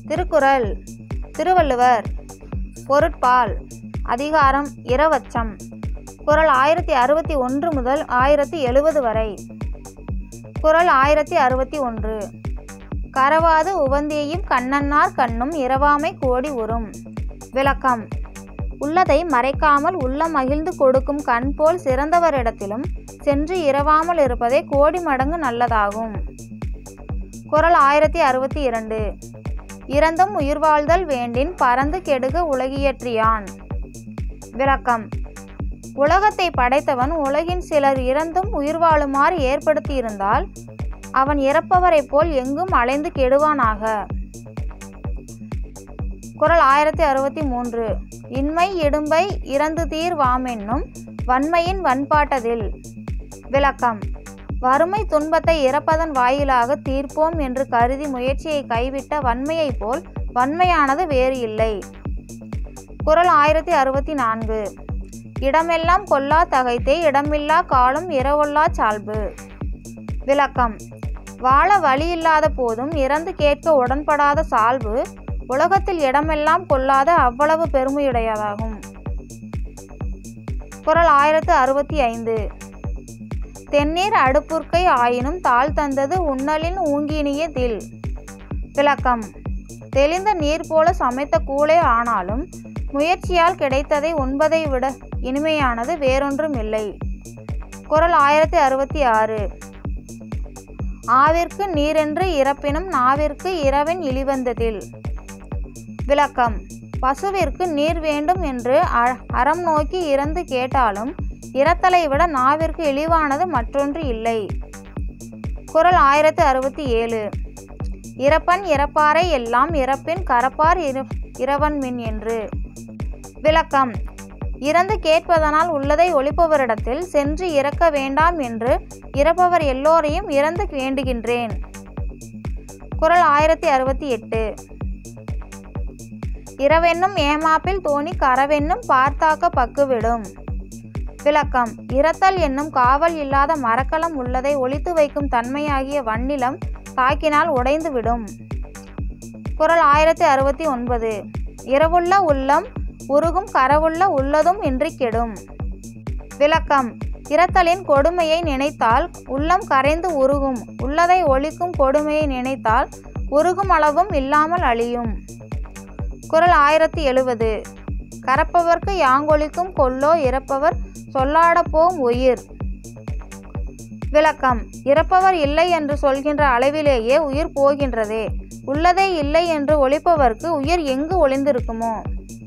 திருக்குறள் திருவள்ளுவர் பொருட்பால் அதிகாரம் இரவச்சம் குறள் ஆயிரத்தி அறுபத்தி ஒன்று முதல் ஆயிரத்தி எழுபது வரை குறள் ஆயிரத்தி அறுபத்தி ஒன்று கரவாது உவந்தேயும் கண்ணன்னார் கண்ணும் இரவாமை கோடி உறும் விளக்கம் உள்ளதை மறைக்காமல் உள்ள மகிழ்ந்து கொடுக்கும் கண் போல் சிறந்தவரிடத்திலும் சென்று இரவாமல் இருப்பதே கோடி மடங்கு நல்லதாகும் குறள் ஆயிரத்தி அறுபத்தி இரண்டு இறந்தும் உயிர் வாழ்தல் வேண்டின் பறந்து கெடுக உலகியற்றியான் விளக்கம் உலகத்தை படைத்தவன் உலகின் சிலர் இறந்தும் உயிர் வாழுமாறு ஏற்படுத்தியிருந்தால் அவன் இறப்பவரைப் போல் எங்கும் அலைந்து கெடுவானாக குறள் ஆயிரத்தி அறுபத்தி மூன்று இன்மை இடும்பை இறந்து தீர் வாமென்னும் வன்மையின் வன்பாட்டதில் விளக்கம் வறுமை துன்பத்தை இறப்பதன் வாயிலாக தீர்ப்போம் என்று கருதி முயற்சியை கைவிட்ட வன்மையைப் போல் வன்மையானது வேறு இல்லை குறள் ஆயிரத்தி அறுபத்தி நான்கு இடமெல்லாம் கொல்லா தகைத்தே இடமில்லா காலம் இரவொல்லா சால்பு விளக்கம் வாழ வழியில்லாத போதும் இறந்து கேட்க உடன்படாத சால்பு உலகத்தில் இடமெல்லாம் கொள்ளாத அவ்வளவு பெருமையுடையதாகும் குறள் ஆயிரத்து அறுபத்தி ஐந்து தென்னீர் அடுப்புற்கை ஆயினும் தாழ் தந்தது உண்ணலின் ஊங்கினிய தில் விளக்கம் தெளிந்த நீர் போல சமைத்த கூளே ஆனாலும் முயற்சியால் கிடைத்ததை உண்பதை விட இனிமையானது வேறொன்றும் இல்லை குறள் ஆயிரத்தி அறுபத்தி ஆறு ஆவிற்கு நீரென்று இறப்பினும் நாவிற்கு இரவின் இழிவந்ததில் விளக்கம் பசுவிற்கு நீர் வேண்டும் என்று அ- அறம் நோக்கி இறந்து கேட்டாலும் இறத்தலை விட நாவிற்கு இழிவானது மற்றொன்று இல்லை குறள் ஆயிரத்து அறுபத்தி ஏழு இறப்பன் இறப்பாரை எல்லாம் இறப்பின் கரப்பார் இரு இரவன் மின் என்று விளக்கம் இறந்து கேட்பதனால் உள்ளதை ஒழிப்பவரிடத்தில் சென்று இறக்க வேண்டாம் என்று இறப்பவர் எல்லோரையும் இறந்து வேண்டுகின்றேன் குறள் ஆயிரத்தி அறுபத்தி எட்டு இரவென்னும் ஏமாப்பில் தோணி கரவென்னும் பார்த்தாக்க பக்குவிடும் விளக்கம் இரத்தல் என்னும் காவல் இல்லாத மரக்கலம் உள்ளதை ஒளித்து வைக்கும் தன்மையாகிய வன்னிலம் தாக்கினால் உடைந்துவிடும் குறள் ஆயிரத்தி அறுபத்தி ஒன்பது இரவுள்ள உள்ளம் உருகும் கரவுள்ள உள்ளதும் இன்றி கெடும் விளக்கம் இரத்தலின் கொடுமையை நினைத்தால் உள்ளம் கரைந்து உருகும் உள்ளதை ஒழிக்கும் கொடுமையை நினைத்தால் உருகும் அளவும் இல்லாமல் அழியும் குறள் ஆயிரத்தி எழுவது கரப்பவர்க்கு யாங்கொழிக்கும் கொல்லோ இறப்பவர் சொல்லாடப் போம் உயிர் விளக்கம் இறப்பவர் இல்லை என்று சொல்கின்ற அளவிலேயே உயிர் போகின்றதே உள்ளதே இல்லை என்று ஒழிப்பவர்க்கு உயிர் எங்கு ஒளிந்திருக்குமோ